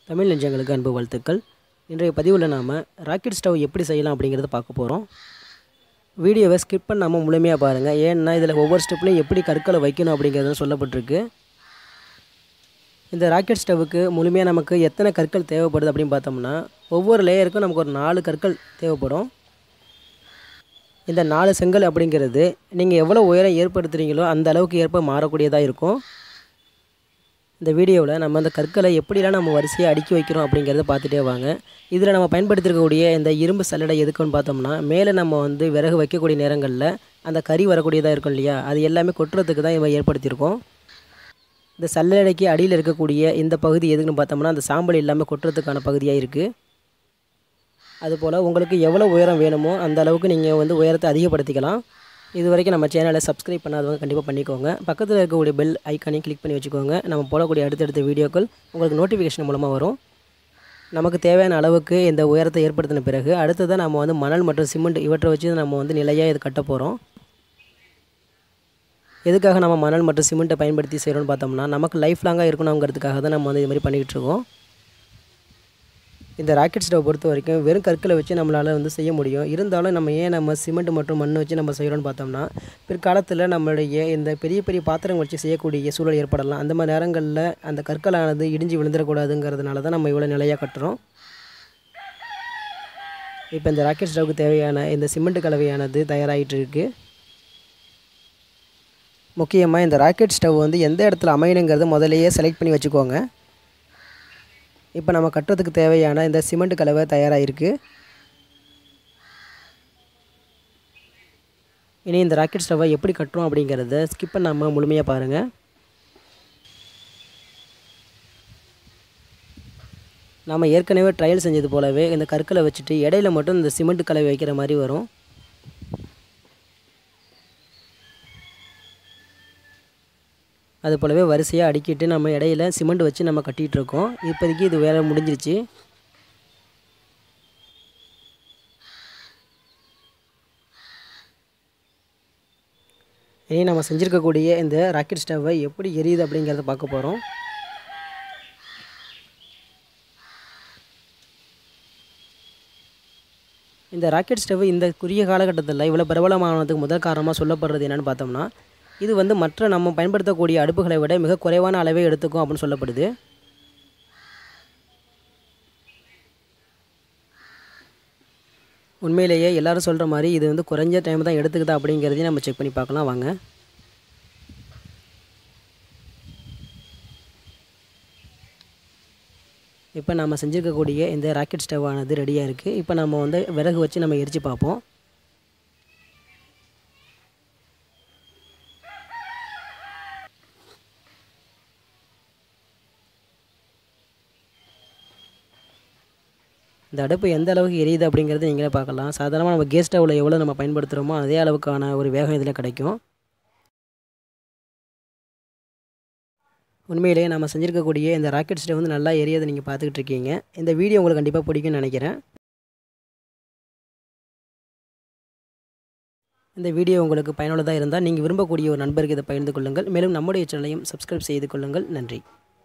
தமிழ் நெஞ்சங்களுக்கு அன்பு வாழ்த்துக்கள் இன்றைய பதிவில் நாம் ராக்கெட் ஸ்டவ் எப்படி செய்யலாம் அப்படிங்கிறத பார்க்க போகிறோம் வீடியோவை ஸ்கிப் பண்ணாமல் முழுமையாக பாருங்கள் ஏன்னா இதில் ஒவ்வொரு ஸ்டெப்லையும் எப்படி கற்களை வைக்கணும் அப்படிங்கிறது சொல்லப்பட்டிருக்கு இந்த ராக்கெட் ஸ்டவ்வுக்கு முழுமையாக நமக்கு எத்தனை கற்கள் தேவைப்படுது அப்படின்னு பார்த்தோம்னா ஒவ்வொரு லேயருக்கும் நமக்கு ஒரு நாலு கற்கள் தேவைப்படும் இந்த நாலு செங்கல் அப்படிங்கிறது நீங்கள் எவ்வளோ உயரம் ஏற்படுத்துகிறீங்களோ அந்த அளவுக்கு ஏற்ப மாறக்கூடியதாக இருக்கும் இந்த வீடியோவில் நம்ம அந்த கற்களை எப்படிலாம் நம்ம வரிசையாக அடுக்கி வைக்கிறோம் அப்படிங்கிறத பார்த்துட்டே வாங்க இதில் நம்ம பயன்படுத்திருக்கக்கூடிய இந்த இரும்பு சல்லடை எதுக்குன்னு பார்த்தோம்னா மேலே நம்ம வந்து விறகு வைக்கக்கூடிய நேரங்களில் அந்த கறி வரக்கூடியதாக இருக்கும் இல்லையா அது எல்லாமே கொட்டுறதுக்கு தான் இவன் ஏற்படுத்தியிருக்கோம் இந்த சல்லடைக்கு அடியில் இருக்கக்கூடிய இந்த பகுதி எதுக்குன்னு பார்த்தோம்னா அந்த சாம்பல் இல்லாமல் கொட்டுறதுக்கான பகுதியாக இருக்குது அதுபோல் உங்களுக்கு எவ்வளோ உயரம் வேணுமோ அந்த அளவுக்கு நீங்கள் வந்து உயரத்தை அதிகப்படுத்திக்கலாம் இது வரைக்கும் நம்ம சேனலை சப்ஸ்கிரைப் பண்ணாதவங்க கண்டிப்பாக பண்ணிக்கோங்க பக்கத்தில் இருக்கக்கூடிய பெல் ஐக்கானையும் கிளிக் பண்ணி வச்சுக்கோங்க நம்ம போடக்கூடிய அடுத்தடுத்த வீடியோக்கள் உங்களுக்கு நோட்டிஃபிகேஷன் மூலமாக வரும் நமக்கு தேவையான அளவுக்கு இந்த உயரத்தை ஏற்படுத்தின பிறகு அடுத்ததாக நம்ம வந்து மணல் மற்றும் சிமெண்ட் இவற்றை வச்சு நம்ம வந்து நிலையாக இது கட்ட போகிறோம் எதுக்காக நம்ம மணல் மற்றும் சிமெண்ட்டை பயன்படுத்தி செய்கிறோம்னு பார்த்தோம்னா நமக்கு லைஃப் லாங்காக இருக்கணுங்கிறதுக்காக தான் நம்ம வந்து இது மாதிரி பண்ணிக்கிட்டு இருக்கோம் இந்த ராக்கெட் ஸ்டவ் பொறுத்த வரைக்கும் வெறும் கற்களை வச்சு நம்மளால் வந்து செய்ய முடியும் இருந்தாலும் நம்ம ஏன் நம்ம சிமெண்ட் மற்றும் மண் வச்சு நம்ம செய்கிறோம்னு பார்த்தோம்னா பிற்காலத்தில் நம்மளுடைய இந்த பெரிய பெரிய பாத்திரங்கள் வச்சு செய்யக்கூடிய சூழல் ஏற்படலாம் அந்த மாதிரி நேரங்களில் அந்த கற்களானது இடிஞ்சு விழுந்துடக்கூடாதுங்கிறதுனால தான் நம்ம இவ்வளோ நிலையாக கட்டுறோம் இப்போ இந்த ராக்கெட் ஸ்டவ்வுக்கு தேவையான இந்த சிமெண்ட் கலவையானது தயாராகிட்டு இருக்குது முக்கியமாக இந்த ராக்கெட் ஸ்டவ் வந்து எந்த இடத்துல அமையணுங்கிறது முதலையே செலக்ட் பண்ணி வச்சுக்கோங்க இப்போ நம்ம கட்டுறதுக்கு தேவையான இந்த சிமெண்ட் கலவை தயாராக இருக்குது இனி இந்த ராக்கெட் ஸ்டவ்வை எப்படி கட்டுறோம் அப்படிங்கிறத ஸ்கிப் பண்ணாமல் முழுமையாக பாருங்கள் நாம் ஏற்கனவே ட்ரையல் செஞ்சது போலவே இந்த கற்களை வச்சுட்டு இடையில மட்டும் இந்த சிமெண்ட் கலவை வைக்கிற மாதிரி வரும் அது போலவே வரிசையாக அடுக்கிட்டு நம்ம இடையில சிமெண்ட் வச்சு நம்ம கட்டிகிட்டு இருக்கோம் இப்போதைக்கு இது வேலை முடிஞ்சிருச்சு இனி நம்ம செஞ்சுருக்கக்கூடிய இந்த ராக்கெட் ஸ்டவ்வை எப்படி எரியுது அப்படிங்கிறத பார்க்க போகிறோம் இந்த ராக்கெட் ஸ்டவ் இந்த குறுகிய காலகட்டத்தில் இவ்வளோ பிரபலமானதுக்கு முதல் காரணமாக சொல்லப்படுறது என்னென்னு பார்த்தோம்னா இது வந்து மற்ற நம்ம பயன்படுத்தக்கூடிய அடுப்புகளை விட மிக குறைவான அளவே எடுத்துக்கும் அப்படின்னு சொல்லப்படுது உண்மையிலேயே எல்லாரும் சொல்கிற மாதிரி இது வந்து குறைஞ்ச டைம் தான் எடுத்துக்குதா அப்படிங்கிறதையும் நம்ம செக் பண்ணி பார்க்கலாம் வாங்க இப்போ நம்ம செஞ்சுருக்கக்கூடிய இந்த ராக்கெட் ஸ்டவ் ஆனது ரெடியாக இருக்குது இப்போ நம்ம வந்து விறகு வச்சு நம்ம எரித்து பார்ப்போம் இந்த அடுப்பு எந்த அளவுக்கு எரியுது அப்படிங்கிறது நீங்களே பார்க்கலாம் சாதாரணமாக நம்ம கேஸ் ஸ்டவ்வில் எவ்வளோ நம்ம பயன்படுத்துகிறோமோ அதே அளவுக்கான ஒரு வேகம் இதில் கிடைக்கும் உண்மையிலேயே நம்ம செஞ்சுருக்கக்கூடிய இந்த ராக்கெட் ஸ்டவ் வந்து நல்லா எரியதை நீங்கள் பார்த்துக்கிட்டு இருக்கீங்க இந்த வீடியோ உங்களுக்கு கண்டிப்பாக பிடிக்கும்னு நினைக்கிறேன் இந்த வீடியோ உங்களுக்கு பயனுள்ளதாக இருந்தால் நீங்கள் விரும்பக்கூடிய ஒரு நண்பருக்கு இதை பகிர்ந்து கொள்ளுங்கள் மேலும் நம்முடைய சேனலையும் சப்ஸ்கிரைப் செய்து கொள்ளுங்கள் நன்றி